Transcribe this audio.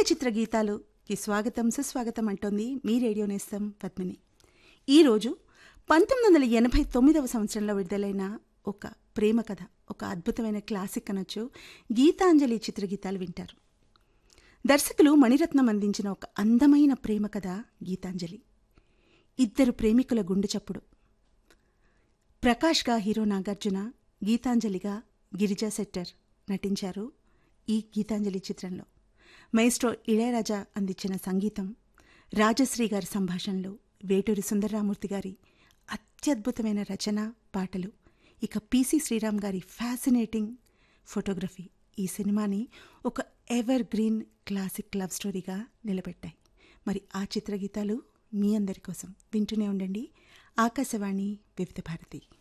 ఏకచిత్ర గీతాలుకి స్వాగతం సుస్వాగతం అంటోంది మీ రేడియో నేస్తం పద్మిని ఈరోజు పంతొమ్మిది వందల ఎనభై తొమ్మిదవ సంవత్సరంలో విడుదలైన ఒక ప్రేమ కథ ఒక అద్భుతమైన క్లాసిక్ అనొచ్చు గీతాంజలి చిత్రగీతాలు వింటారు దర్శకులు మణిరత్నం అందించిన ఒక అందమైన ప్రేమ కథ గీతాంజలి ఇద్దరు ప్రేమికుల గుండె చప్పుడు ప్రకాష్గా హీరో నాగార్జున గీతాంజలిగా గిరిజా శెట్టర్ నటించారు ఈ గీతాంజలి చిత్రంలో మైస్ట్రో ఇళయరాజా అందించిన సంగీతం రాజశ్రీ గారి సంభాషణలు వేటూరి సుందరరామూర్తి గారి అత్యద్భుతమైన రచన పాటలు ఇక పిసి శ్రీరామ్ గారి ఫ్యాసినేటింగ్ ఫోటోగ్రఫీ ఈ సినిమాని ఒక ఎవర్ గ్రీన్ క్లాసిక్ లవ్ స్టోరీగా నిలబెట్టాయి మరి ఆ చిత్రగీతాలు మీ అందరి కోసం వింటూనే ఉండండి ఆకాశవాణి వివిధ భారతి